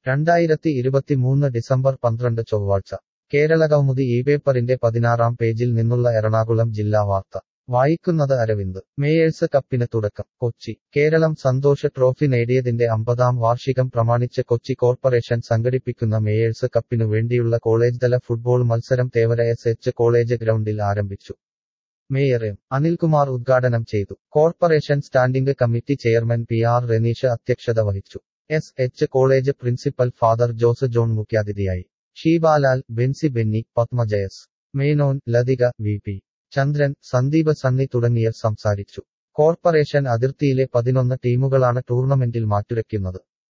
രണ്ടായിരത്തി ഇരുപത്തിമൂന്ന് ഡിസംബർ പന്ത്രണ്ട് ചൊവ്വാഴ്ച കേരളകൗമുദി ഈ പേപ്പറിന്റെ പതിനാറാം പേജിൽ നിന്നുള്ള എറണാകുളം ജില്ലാ വാർത്ത വായിക്കുന്നത് അരവിന്ദ് മേയേഴ്സ് കപ്പിന് തുടക്കം കൊച്ചി കേരളം സന്തോഷ് ട്രോഫി നേടിയതിന്റെ അമ്പതാം വാർഷികം പ്രമാണിച്ച് കൊച്ചി കോർപ്പറേഷൻ സംഘടിപ്പിക്കുന്ന മേയേഴ്സ് കപ്പിനു വേണ്ടിയുള്ള കോളേജ് തല ഫുട്ബോൾ മത്സരം തേവര എസ് എച്ച് കോളേജ് ഗ്രൗണ്ടിൽ ആരംഭിച്ചു മേയർ എം അനിൽകുമാർ ഉദ്ഘാടനം ചെയ്തു corporation standing committee chairman P R Reneesh അധ്യക്ഷത വഹിച്ചു S H college principal father Jose John മുഖ്യാതിഥിയായി ഷീബാലാൽ ബെൻസി ബെന്നി പത്മജയസ് മേനോൻ ലതിക വി പി ചന്ദ്രൻ സന്ദീപ് സണ്ണി തുടങ്ങിയവർ സംസാരിച്ചു കോർപ്പറേഷൻ അതിർത്തിയിലെ പതിനൊന്ന് ടീമുകളാണ് ടൂർണമെന്റിൽ മാറ്റുരയ്ക്കുന്നത്